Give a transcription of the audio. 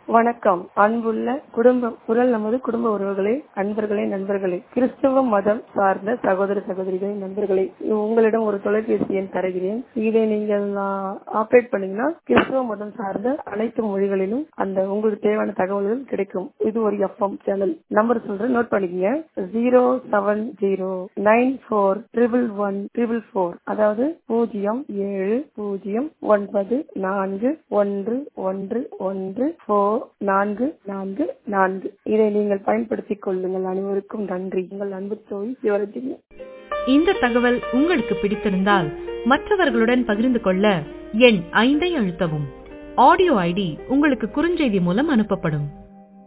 வணக்கம் அன்புள்ள குடும்பம் குரல் நமது குடும்ப உறவுகளே அன்பர்களே நண்பர்களே கிறிஸ்தவ மதம் சார்ந்த சகோதர சகோதரிகளே நண்பர்களே உங்களிடம் ஒரு தொலைபேசி எண் தருகிறேன் இதை நீங்கள் ஆப்ரேட் பண்ணீங்கன்னா கிறிஸ்தவ மதம் சார்ந்த அனைத்து மொழிகளிலும் அந்த உங்களுக்கு தேவையான தகவல்கள் கிடைக்கும் இது ஒரு எஃப்எம் சேனல் நம்பர் சொல்றேன் நோட் பண்ணிக்கங்க zero seven zero nine four triple one triple four அதாவது பூஜ்ஜியம் ஏழு பூஜ்ஜியம் ஒன்பது நான்கு ஒன்று ஒன்று ஒன்று ஃபோர் நான்கு நான்கு நான்கு இதை நீங்கள் பயன்படுத்திக் கொள்ளுங்கள் அனைவருக்கும் நன்றி உங்கள் அன்பு தோழி சிவரஜினி இந்த தகவல் உங்களுக்கு பிடித்திருந்தால் மற்றவர்களுடன் பகிர்ந்து கொள்ள எண் ஐந்தை அழுத்தவும் ஆடியோ ஐடி உங்களுக்கு குறுஞ்செய்தி மூலம் அனுப்பப்படும்